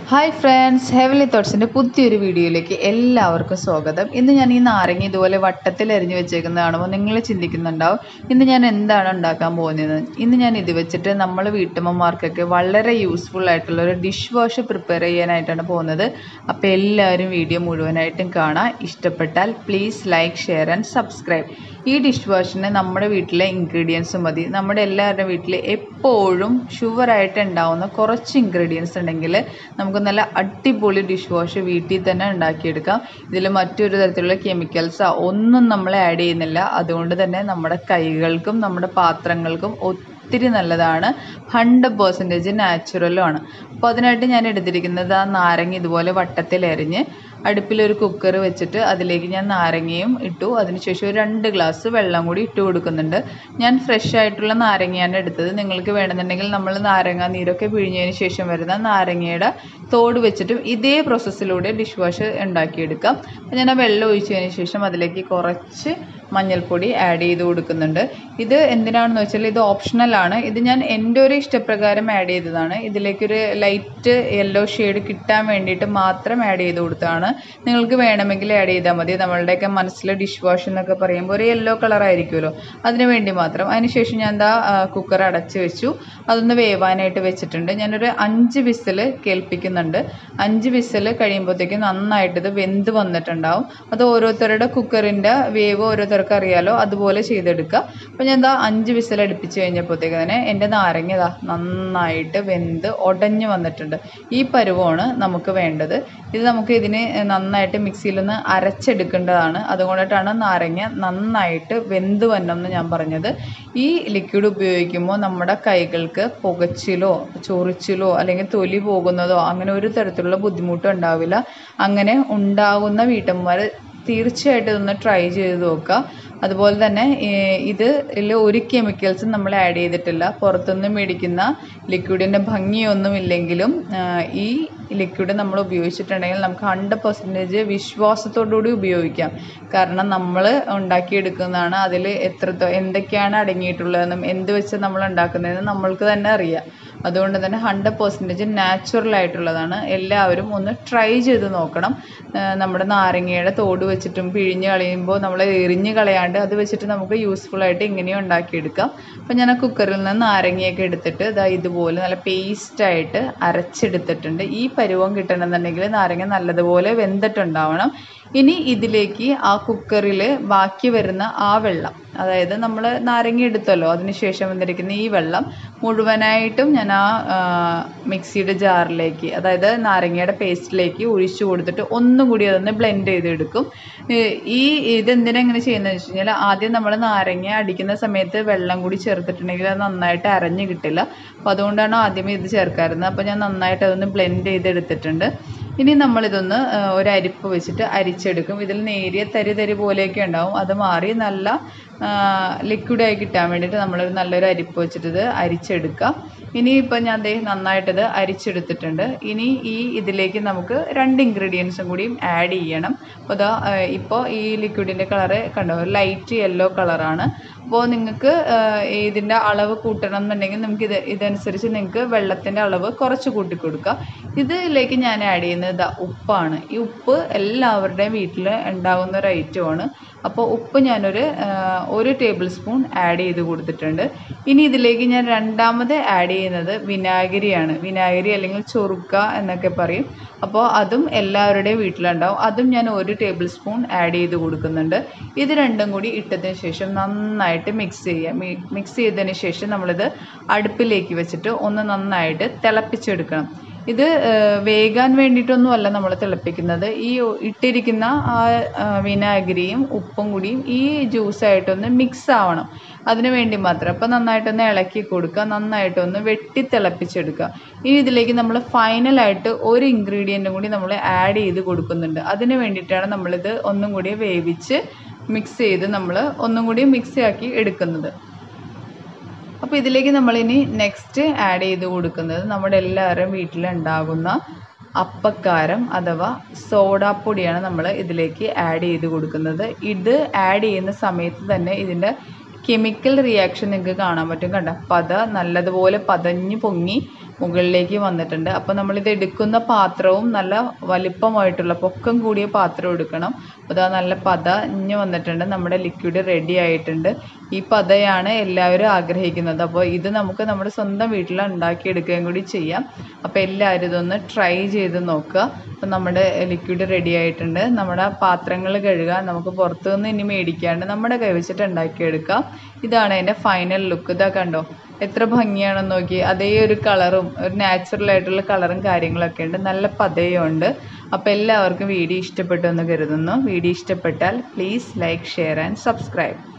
hi friends ഹെവലി തോട്ട്സിൻ്റെ പുതിയൊരു വീഡിയോയിലേക്ക് എല്ലാവർക്കും സ്വാഗതം ഇന്ന് ഞാൻ ഈ നാരങ്ങ ഇതുപോലെ വട്ടത്തിൽ അരിഞ്ഞു വെച്ചേക്കുന്നത് കാണുമ്പോൾ നിങ്ങൾ ചിന്തിക്കുന്നുണ്ടാവും ഇന്ന് ഞാൻ എന്താണ് ഉണ്ടാക്കാൻ പോകുന്നത് ഇന്ന് ഞാൻ ഇത് വെച്ചിട്ട് നമ്മൾ വീട്ടമ്മമാർക്കൊക്കെ വളരെ യൂസ്ഫുൾ ആയിട്ടുള്ള ഒരു ഡിഷ് വാഷ് പ്രിപ്പയർ ചെയ്യാനായിട്ടാണ് പോകുന്നത് അപ്പോൾ എല്ലാവരും വീഡിയോ മുഴുവനായിട്ടും കാണാം ഇഷ്ടപ്പെട്ടാൽ please like share and subscribe ഈ ഡിഷ് വാഷിന് നമ്മുടെ വീട്ടിലെ ഇൻഗ്രീഡിയൻസ് മതി നമ്മുടെ എല്ലാവരുടെ വീട്ടിൽ എപ്പോഴും ഷുവറായിട്ട് ഉണ്ടാവുന്ന കുറച്ച് ഇൻഗ്രീഡിയൻസ് ഉണ്ടെങ്കിൽ നമുക്ക് നല്ല അടിപൊളി ഡിഷ് വാഷ് വീട്ടിൽ തന്നെ ഉണ്ടാക്കിയെടുക്കാം ഇതിൽ മറ്റൊരു തരത്തിലുള്ള കെമിക്കൽസോ ഒന്നും നമ്മൾ ആഡ് ചെയ്യുന്നില്ല അതുകൊണ്ട് തന്നെ നമ്മുടെ കൈകൾക്കും നമ്മുടെ പാത്രങ്ങൾക്കും ഒത്തിരി നല്ലതാണ് ഹൺഡ്രഡ് പെർസെൻറ്റേജ് നാച്ചുറലും ആണ് അപ്പോൾ അതിനായിട്ട് ഞാൻ എടുത്തിരിക്കുന്നത് ആ നാരങ്ങ ഇതുപോലെ വട്ടത്തിൽ അരിഞ്ഞ് അടുപ്പിലൊരു കുക്കർ വെച്ചിട്ട് അതിലേക്ക് ഞാൻ നാരങ്ങയും ഇട്ടു അതിനുശേഷം ഒരു രണ്ട് ഗ്ലാസ് വെള്ളം കൂടി ഇട്ട് കൊടുക്കുന്നുണ്ട് ഞാൻ ഫ്രഷ് ആയിട്ടുള്ള നാരങ്ങയാണ് എടുത്തത് നിങ്ങൾക്ക് വേണമെന്നുണ്ടെങ്കിൽ നമ്മൾ നാരങ്ങ നീരൊക്കെ പിഴിഞ്ഞതിന് ശേഷം വരുന്ന നാരങ്ങയുടെ തോട് വെച്ചിട്ടും ഇതേ പ്രോസസ്സിലൂടെ ഡിഷ് വാഷ് ഉണ്ടാക്കിയെടുക്കാം അപ്പോൾ ഞാൻ ആ വെള്ളം ഒഴിച്ചതിന് ശേഷം അതിലേക്ക് കുറച്ച് മഞ്ഞൾപ്പൊടി ആഡ് ചെയ്ത് കൊടുക്കുന്നുണ്ട് ഇത് എന്തിനാണെന്ന് വെച്ചാൽ ഇത് ഓപ്ഷണലാണ് ഇത് ഞാൻ എൻ്റെ ഒരു ഇഷ്ടപ്രകാരം ആഡ് ചെയ്തതാണ് ഇതിലേക്കൊരു ലൈറ്റ് യെല്ലോ ഷെയ്ഡ് കിട്ടാൻ വേണ്ടിയിട്ട് മാത്രം ആഡ് ചെയ്ത് കൊടുത്തതാണ് നിങ്ങൾക്ക് വേണമെങ്കിൽ ആഡ് ചെയ്താൽ മതി നമ്മളുടെയൊക്കെ മനസ്സിൽ ഡിഷ് വാഷ് എന്നൊക്കെ പറയുമ്പോൾ ഒരു യെല്ലോ കളർ ആയിരിക്കുമല്ലോ അതിന് വേണ്ടി മാത്രം അതിനുശേഷം ഞാൻ എന്താ കുക്കർ അടച്ച് വെച്ചു അതൊന്ന് വേവാനായിട്ട് വെച്ചിട്ടുണ്ട് ഞാനൊരു അഞ്ച് വിസിൽ കേൾപ്പിക്കുന്നുണ്ട് അഞ്ച് വിസിൽ കഴിയുമ്പോഴത്തേക്കും നന്നായിട്ട് ഇത് വെന്ത് വന്നിട്ടുണ്ടാവും അത് ഓരോരുത്തരുടെ കുക്കറിൻ്റെ വേവ് ഓരോരുത്തർക്ക് അറിയാലോ അതുപോലെ ചെയ്തെടുക്കുക അപ്പോൾ ഞാൻ എന്താ അഞ്ച് വിസിൽ അടുപ്പിച്ച് കഴിഞ്ഞപ്പോഴത്തേക്ക് തന്നെ എൻ്റെ നാരങ്ങ ഇതാ നന്നായിട്ട് വെന്ത് ഉടഞ്ഞു വന്നിട്ടുണ്ട് ഈ പരുവമാണ് നമുക്ക് വേണ്ടത് ഇത് നമുക്ക് ഇതിന് നന്നായിട്ട് മിക്സിയിലൊന്ന് അരച്ചെടുക്കേണ്ടതാണ് അതുകൊണ്ടിട്ടാണ് നാരങ്ങ നന്നായിട്ട് വെന്ത് വരണം എന്ന് ഞാൻ പറഞ്ഞത് ഈ ലിക്വിഡ് ഉപയോഗിക്കുമ്പോൾ നമ്മുടെ കൈകൾക്ക് പുകച്ചിലോ ചൊറിച്ചിലോ അല്ലെങ്കിൽ തൊലി പോകുന്നതോ അങ്ങനെ ഒരു തരത്തിലുള്ള ബുദ്ധിമുട്ടും ഉണ്ടാവില്ല അങ്ങനെ ഉണ്ടാകുന്ന വീട്ടമ്മമാർ തീർച്ചയായിട്ടും ഇതൊന്ന് ട്രൈ ചെയ്ത് നോക്കുക അതുപോലെ തന്നെ ഇതിൽ ഒരു കെമിക്കൽസും നമ്മൾ ആഡ് ചെയ്തിട്ടില്ല പുറത്തുനിന്ന് മേടിക്കുന്ന ലിക്വിഡിൻ്റെ ഭംഗിയൊന്നും ഇല്ലെങ്കിലും ഈ ലിക്വിഡ് നമ്മൾ ഉപയോഗിച്ചിട്ടുണ്ടെങ്കിൽ നമുക്ക് ഹൺഡ്രഡ് പെർസെൻറ്റേജ് വിശ്വാസത്തോടുകൂടി ഉപയോഗിക്കാം കാരണം നമ്മൾ ഉണ്ടാക്കിയെടുക്കുന്നതാണ് അതിൽ എത്ര എന്തൊക്കെയാണ് അടങ്ങിയിട്ടുള്ളതെന്നും എന്ത് വെച്ച് നമ്മൾ ഉണ്ടാക്കുന്നതെന്നും നമ്മൾക്ക് തന്നെ അറിയാം അതുകൊണ്ട് തന്നെ ഹൺഡ്രഡ് പെർസെൻറ്റേജ് നാച്ചുറൽ ആയിട്ടുള്ളതാണ് എല്ലാവരും ഒന്ന് ട്രൈ ചെയ്ത് നോക്കണം നമ്മുടെ നാരങ്ങയുടെ തോട് വെച്ചിട്ടും പിഴിഞ്ഞ് കളയുമ്പോൾ നമ്മൾ എറിഞ്ഞ് കളയാണ്ട് അത് വെച്ചിട്ട് നമുക്ക് യൂസ്ഫുൾ ആയിട്ട് ഇങ്ങനെയും ഉണ്ടാക്കിയെടുക്കാം അപ്പോൾ ഞാൻ ആ കുക്കറിൽ നിന്ന് നാരങ്ങയൊക്കെ എടുത്തിട്ട് ഇതാ ഇതുപോലെ നല്ല പേസ്റ്റായിട്ട് അരച്ചെടുത്തിട്ടുണ്ട് ഈ പരുവം കിട്ടണമെന്നുണ്ടെങ്കിൽ നാരങ്ങ നല്ലതുപോലെ വെന്തിട്ടുണ്ടാവണം ഇനി ഇതിലേക്ക് ആ കുക്കറിൽ ബാക്കി വരുന്ന ആ വെള്ളം അതായത് നമ്മൾ നാരങ്ങ എടുത്തല്ലോ അതിനുശേഷം വന്നിരിക്കുന്ന ഈ വെള്ളം മുഴുവനായിട്ടും ഞാൻ ആ മിക്സിയുടെ ജാറിലേക്ക് അതായത് നാരങ്ങയുടെ പേസ്റ്റിലേക്ക് ഒഴിച്ചു കൊടുത്തിട്ട് ഒന്നും കൂടി അതൊന്ന് ബ്ലെൻഡ് ചെയ്തെടുക്കും ഈ ഇതെന്തിനാ ഇങ്ങനെ ചെയ്യുന്നത് വെച്ച് കഴിഞ്ഞാൽ ആദ്യം നമ്മൾ നാരങ്ങ അടിക്കുന്ന സമയത്ത് വെള്ളം കൂടി ചേർത്തിട്ടുണ്ടെങ്കിൽ അത് നന്നായിട്ട് അരഞ്ഞ് കിട്ടില്ല അപ്പോൾ അതുകൊണ്ടാണ് ആദ്യമേ ഇത് ചേർക്കാറുള്ളത് അപ്പോൾ ഞാൻ നന്നായിട്ട് അതൊന്ന് ബ്ലെൻഡ് ചെയ്തെടുത്തിട്ടുണ്ട് ഇനി നമ്മളിതൊന്ന് ഒരു അരിപ്പ് വെച്ചിട്ട് അരിച്ചെടുക്കും ഇതിൽ നേരിയ തരി തരി പോലെയൊക്കെ ഉണ്ടാവും അത് മാറി നല്ല ലിക്വിഡായി കിട്ടാൻ വേണ്ടിയിട്ട് നമ്മളൊരു നല്ലൊരു അരിപ്പ് വെച്ചിട്ട് ഇത് അരിച്ചെടുക്കാം ഇനി ഇപ്പം ഞാൻ ദേ നന്നായിട്ടിത് അരിച്ചെടുത്തിട്ടുണ്ട് ഇനി ഈ ഇതിലേക്ക് നമുക്ക് രണ്ട് ഇൻഗ്രീഡിയൻസും കൂടിയും ആഡ് ചെയ്യണം അപ്പോൾ ഇതാ ഇപ്പോൾ ഈ ലിക്വിഡിൻ്റെ കളറ് കണ്ടോ ലൈറ്റ് യെല്ലോ കളറാണ് അപ്പോൾ നിങ്ങൾക്ക് ഇതിൻ്റെ അളവ് കൂട്ടണം എന്നുണ്ടെങ്കിൽ നമുക്ക് ഇത് ഇതനുസരിച്ച് നിങ്ങൾക്ക് വെള്ളത്തിൻ്റെ അളവ് കുറച്ച് കൂട്ടി കൊടുക്കുക ഇതിലേക്ക് ഞാൻ ആഡ് ചെയ്യുന്നത് ഇതാ ഉപ്പാണ് ഈ ഉപ്പ് എല്ലാവരുടെയും വീട്ടിൽ ഉണ്ടാകുന്ന ഒരു ഐറ്റമാണ് അപ്പോൾ ഉപ്പ് ഞാനൊരു ഒരു ടേബിൾ സ്പൂൺ ആഡ് ചെയ്ത് കൊടുത്തിട്ടുണ്ട് ഇനി ഇതിലേക്ക് ഞാൻ രണ്ടാമത് ആഡ് ചെയ്യുന്നത് വിനാഗിരിയാണ് വിനാഗിരി അല്ലെങ്കിൽ ചൊറുക്ക എന്നൊക്കെ പറയും അപ്പോൾ അതും എല്ലാവരുടെയും വീട്ടിലുണ്ടാവും അതും ഞാൻ ഒരു ടേബിൾ സ്പൂൺ ആഡ് ചെയ്ത് കൊടുക്കുന്നുണ്ട് ഇത് രണ്ടും കൂടി ഇട്ടതിന് ശേഷം നന്നായിട്ട് മിക്സ് ചെയ്യുക മിക്സ് ചെയ്തതിന് ശേഷം നമ്മളിത് അടുപ്പിലേക്ക് വെച്ചിട്ട് ഒന്ന് നന്നായിട്ട് തിളപ്പിച്ചെടുക്കണം ഇത് വേകാൻ വേണ്ടിയിട്ടൊന്നുമല്ല നമ്മൾ തിളപ്പിക്കുന്നത് ഈ ഇട്ടിരിക്കുന്ന ആ വിനാഗിരിയും ഉപ്പും കൂടിയും ഈ ജ്യൂസായിട്ടൊന്ന് മിക്സ് ആവണം അതിന് വേണ്ടി മാത്രം അപ്പോൾ നന്നായിട്ടൊന്ന് ഇളക്കി കൊടുക്കുക നന്നായിട്ടൊന്ന് വെട്ടി തിളപ്പിച്ചെടുക്കുക ഇനി ഇതിലേക്ക് നമ്മൾ ഫൈനലായിട്ട് ഒരു ഇൻഗ്രീഡിയൻറ്റും കൂടി നമ്മൾ ആഡ് ചെയ്ത് കൊടുക്കുന്നുണ്ട് അതിന് വേണ്ടിയിട്ടാണ് നമ്മളിത് ഒന്നും കൂടി വേവിച്ച് മിക്സ് ചെയ്ത് നമ്മൾ ഒന്നും കൂടി മിക്സ് ആക്കി എടുക്കുന്നത് അപ്പോൾ ഇതിലേക്ക് നമ്മളിനി നെക്സ്റ്റ് ആഡ് ചെയ്ത് കൊടുക്കുന്നത് നമ്മുടെ എല്ലാവരും വീട്ടിലുണ്ടാകുന്ന അപ്പക്കാരം അഥവാ സോഡാപ്പൊടിയാണ് നമ്മൾ ഇതിലേക്ക് ആഡ് ചെയ്ത് കൊടുക്കുന്നത് ഇത് ആഡ് ചെയ്യുന്ന സമയത്ത് തന്നെ ഇതിൻ്റെ കെമിക്കൽ റിയാക്ഷൻ നിങ്ങൾക്ക് കാണാൻ പറ്റും കണ്ട പത നല്ലതുപോലെ പതഞ്ഞ് പൊങ്ങി മുകളിലേക്ക് വന്നിട്ടുണ്ട് അപ്പോൾ നമ്മളിത് എടുക്കുന്ന പാത്രവും നല്ല വലിപ്പമായിട്ടുള്ള പൊക്കം കൂടിയ പാത്രം എടുക്കണം അപ്പോൾ ഇതാ നല്ല പത ഇഞ്ഞ് വന്നിട്ടുണ്ട് നമ്മുടെ ലിക്വിഡ് റെഡി ആയിട്ടുണ്ട് ഈ പതയാണ് എല്ലാവരും ആഗ്രഹിക്കുന്നത് അപ്പോൾ ഇത് നമുക്ക് നമ്മുടെ സ്വന്തം വീട്ടിൽ ഉണ്ടാക്കിയെടുക്കുകയും കൂടി ചെയ്യാം അപ്പോൾ എല്ലാവരും ഇതൊന്ന് ട്രൈ ചെയ്ത് നോക്കുക അപ്പോൾ നമ്മുടെ ലിക്വിഡ് റെഡി ആയിട്ടുണ്ട് നമ്മുടെ പാത്രങ്ങൾ കഴുകുക നമുക്ക് പുറത്തുനിന്ന് ഇനി മേടിക്കാണ്ട് നമ്മുടെ കൈ വെച്ചിട്ട് ഉണ്ടാക്കിയെടുക്കാം ഇതാണ് അതിൻ്റെ ഫൈനൽ ലുക്ക് ഇതാ കണ്ടോ എത്ര ഭംഗിയാണെന്ന് നോക്കി അതേ ഒരു കളറും ഒരു നാച്ചുറൽ ആയിട്ടുള്ള കളറും കാര്യങ്ങളൊക്കെ ഉണ്ട് നല്ല പതയും ഉണ്ട് അപ്പോൾ എല്ലാവർക്കും വീഡിയോ ഇഷ്ടപ്പെട്ടു എന്ന് കരുതുന്നു വീഡിയോ ഇഷ്ടപ്പെട്ടാൽ please like share and subscribe